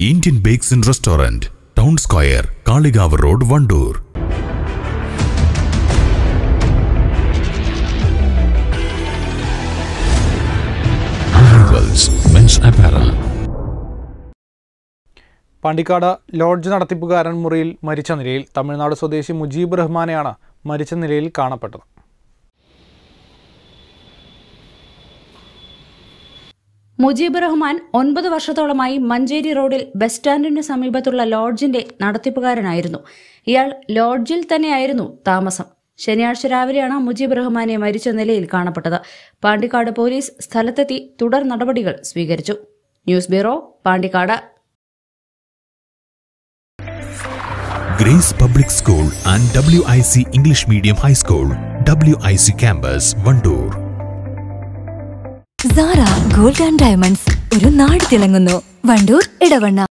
Indian bakes and restaurant town square Kalikavu road Wandoor Arrivals Men's Apparel Pandikkad lodge നടത്തിപ്പുകാരൻ മുറിയിൽ മരിച്ച നിലയിൽ തമിഴ്നാട് സ്വദേശി മുജീബ് റഹ്മാനെയാണ് മരിച്ച നിലയിൽ കാണപ്പെട്ടത് മുജീബ് റഹ്മാൻ ഒൻപത് വർഷത്തോളമായി മഞ്ചേരി റോഡിൽ ബസ് സ്റ്റാൻഡിന് സമീപത്തുള്ള ലോഡ്ജിന്റെ നടത്തിപ്പുകാരനായിരുന്നു ഇയാൾ ലോഡ്ജിൽ തന്നെയായിരുന്നു താമസം ശനിയാഴ്ച രാവിലെയാണ് മുജീബ് റഹ്മാനെ മരിച്ച നിലയിൽ കാണപ്പെട്ടത് പാണ്ടിക്കാട് പോലീസ് സ്ഥലത്തെത്തി തുടർ നടപടികൾ സ്വീകരിച്ചു news bureau Pandikkad grace public school and W I C English medium high school W I C campus Wandoor Sara gold and diamonds ഒരു നാട് തിളങ്ങുന്നു വണ്ടൂർ ഇടവണ്ണ